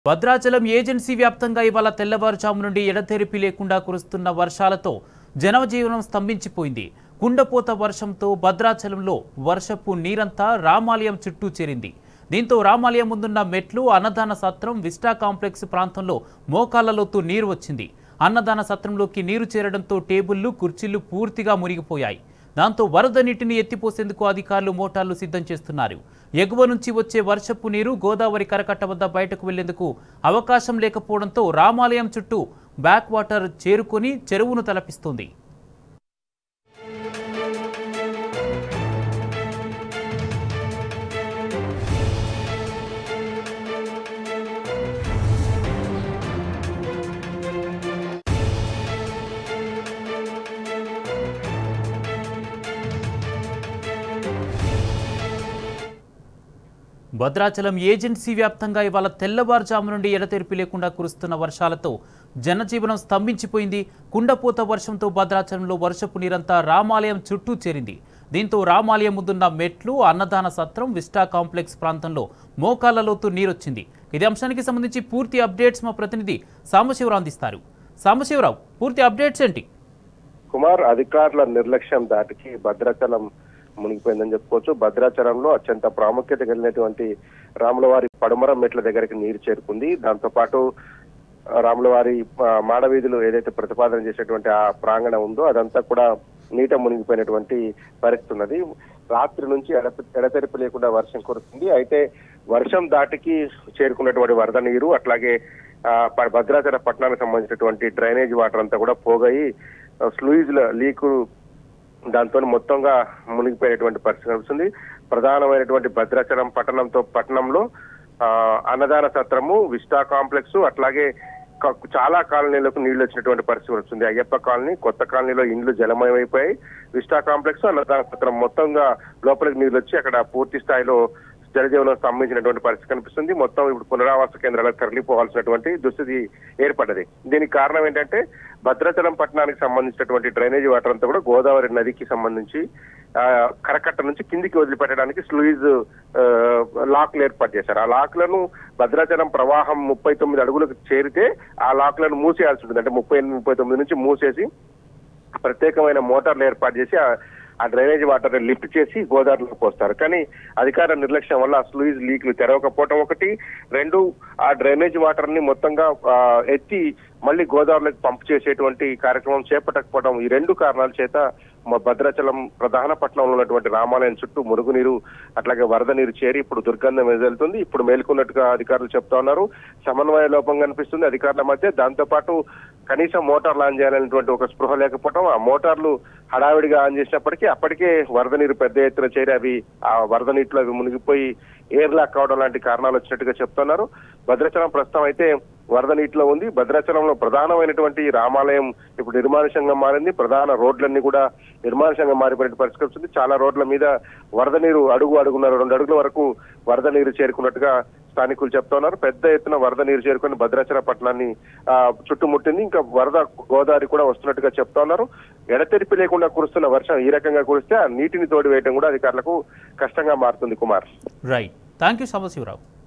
Bhadrachalam agency వ్యాప్తంగా ఇవాళ తెల్లవారుజాము నుండి ఎడతెరిపి లేకుండా కురుస్తున్న వర్షాలతో జనజీవనం స్తంభించిపోయింది కుండపోత వర్షంతో భద్రాచలంలో వర్షపు నీరంతా రామాలయం చుట్టూ చేరింది దీంతో రామాలయం ముందున్న మెట్లు అన్నదాన సత్రం విస్టా కాంప్లెక్స్ ప్రాంతంలో మోకాళ్లలోతు నీరు వచ్చింది అన్నదాన సత్రంలోకి నీరు చేరడంతో టేబుళ్లు కుర్చీలు పూర్తిగా మునిగిపోయాయి దాంతో వరద నీటిని ఎత్తిపోసేందుకు అధికారులు మోటార్లు సిద్ధం చేస్తున్నారు ఎగువ నుంచి వచ్చే వర్షపు నీరు గోదావరి కరకట్ట వద్ద బయటకు వెళ్లేందుకు అవకాశం లేకపోవడంతో రామాలయం చుట్టూ బ్యాక్ వాటర్ చేరుకొని చెరువును తలపిస్తుంది భద్రాచలం ఏజెన్సీ వ్యాప్తంగా ఇవాళ తెల్లవారుజాము నుండి ఎడతెరిపి లేకుండా కురుస్తున్న వర్షాలతో జనజీవనం స్తంభించిపోయింది కుండపోత వర్షంతో భద్రాచలంలో వర్షపు నీరంతా రామాలయం చుట్టూ చేరింది దీంతో రామాలయం ముందున్న మెట్లు అన్నదాన సత్రం విస్టా కాంప్లెక్స్ ప్రాంతంలో మోకాళ్లలోతు నీరొచ్చింది ఇదే అంశానికి సంబంధించి పూర్తి అప్డేట్స్ మా ప్రతినిధి సాంబశివరావు అందిస్తారు సాంబశివరావు పూర్తి అప్డేట్స్ ఏంటి కుమార్ అధికారుల నిర్లక్ష్యం దాటికి భద్రాచలం మునిగిపోయిందని చెప్పుకోవచ్చు భద్రాచలంలో అత్యంత ప్రాముఖ్యత కలిగినటువంటి రాములవారి పడమర మెట్ల దగ్గరికి నీరు చేరుకుంది దాంతో పాటు ఆ, రాములవారి ఆ, మాడవీధులు ఏదైతే ప్రతిపాదన చేసేటువంటి ఆ ప్రాంగణం ఉందో అదంతా కూడా నీట మునిగిపోయినటువంటి పరిస్థితి ఉన్నది రాత్రి నుంచి ఎడత ఎడతెరిపి లేకుండా వర్షం కురుస్తుంది అయితే వర్షం దాటికి చేరుకున్నటువంటి వరద నీరు అట్లాగే ఆ, ప- భద్రాచల పట్టణానికి సంబంధించినటువంటి డ్రైనేజ్ వాటర్ అంతా కూడా పోగాయి స్లూయిజ్ లీకు దాంతో మొత్తంగా మునిగిపోయినటువంటి పరిస్థితి కనిపిస్తుంది ప్రధానమైనటువంటి భద్రాచలం పట్టణంతో పట్టణంలో ఆ, అన్నదాన సత్రము విస్టా కాంప్లెక్స్ అట్లాగే క- చాలా కాలనీలకు నీళ్లు వచ్చినటువంటి పరిస్థితి వస్తుంది అయ్యప్ప కాలనీ కొత్త కాలనీలో ఇండ్లు జలమయమైపోయాయి విస్టా కాంప్లెక్స్ అన్నదాన సత్రం మొత్తంగా లోపలికి నీళ్లు వచ్చి అక్కడ పూర్తి స్థాయిలో జనజీవనం స్తంభించినటువంటి పరిస్థితి కనిపిస్తుంది మొత్తం ఇప్పుడు పునరావాస కేంద్రాలకు తరలిపోవాల్సినటువంటి దుస్థితి ఏర్పడ్డది దీనికి కారణం ఏంటంటే భద్రాచలం పట్టణానికి సంబంధించినటువంటి డ్రైనేజీ వాటర్ అంతా కూడా గోదావరి నదికి సంబంధించి ఆ, కరకట్ట నుంచి కిందికి వదిలిపెట్టడానికి స్లూయిజ్ ఆ, లాక్లు ఏర్పాటు చేశారు ఆ లాక్లను భద్రాచలం ప్రవాహం ముప్పై తొమ్మిది అడుగులకు చేరితే ఆ లాక్లను మూసేయాల్సి ఉంటుంది అంటే ముప్పై ఎనిమిది ముప్పై తొమ్మిది నుంచి మూసేసి ప్రత్యేకమైన మోటార్లు ఏర్పాటు చేసి ఆ- ఆ డ్రైనేజ్ వాటర్ లిఫ్ట్ చేసి గోదావరిలో పోస్తారు కానీ అధికార నిర్లక్ష్యం వల్ల ఆ స్లూయిజ్ లీక్లు తెరవకపోవటం ఒకటి రెండు ఆ డ్రైనేజ్ వాటర్ ని మొత్తంగా ఆ, ఎత్తి మళ్ళీ గోదావరిలోకి పంప్ చేసేటువంటి కార్యక్రమం చేపట్టకపోవడం ఈ రెండు కారణాల చేత మా భద్రాచలం ప్రధాన పట్టణంలో ఉన్నటువంటి రామాలయం చుట్టూ మురుగునీరు అట్లాగే వరద నీరు చేరి ఇప్పుడు దుర్గంధం వెళ్తుంది ఇప్పుడు మేల్కొన్నట్టుగా అధికారులు చెప్తా ఉన్నారు సమన్వయ లోపం కనిపిస్తుంది అధికారుల మధ్య దాంతో పాటు కనీసం మోటార్లు ఆన్ చేయాలనేటువంటి ఒక స్పృహ లేకపోవడం ఆ మోటార్లు హడావిడిగా ఆన్ చేసినప్పటికీ అప్పటికే వరద నీరు పెద్ద ఎత్తున చేరి అవి ఆ వరద నీటిలో అవి మునిగిపోయి ఎయిర్ లాక్ కావడం లాంటి కారణాలు వచ్చినట్టుగా చెప్తున్నారు భద్రాచలం ప్రస్తుతం అయితే వరద నీటిలో ఉంది భద్రాచలంలో ప్రధానమైనటువంటి రామాలయం ఇప్పుడు నిర్మానుషంగా మారింది ప్రధాన రోడ్లన్నీ కూడా నిర్మానుషంగా మారిపోయిన పరిస్థితి వస్తుంది చాలా రోడ్ల మీద వరద నీరు అడుగు అడుగున్నారు రెండు అడుగుల వరకు వరద నీరు చేరుకున్నట్టుగా స్థానికులు చెప్తున్నారు పెద్ద ఎత్తున వరద నీరు చేరుకుని భద్రాచల పట్టణాన్ని ఆ, చుట్టుముట్టింది ఇంకా వరద గోదావరి కూడా వస్తున్నట్టుగా చెప్తా ఉన్నారు ఎడతెరిపి లేకుండా కురుస్తున్న వర్షం ఈ రకంగా కురిస్తే ఆ నీటిని తోడి వేయడం కూడా అధికారులకు కష్టంగా మారుతుంది Kumar right thank you Sambasivarao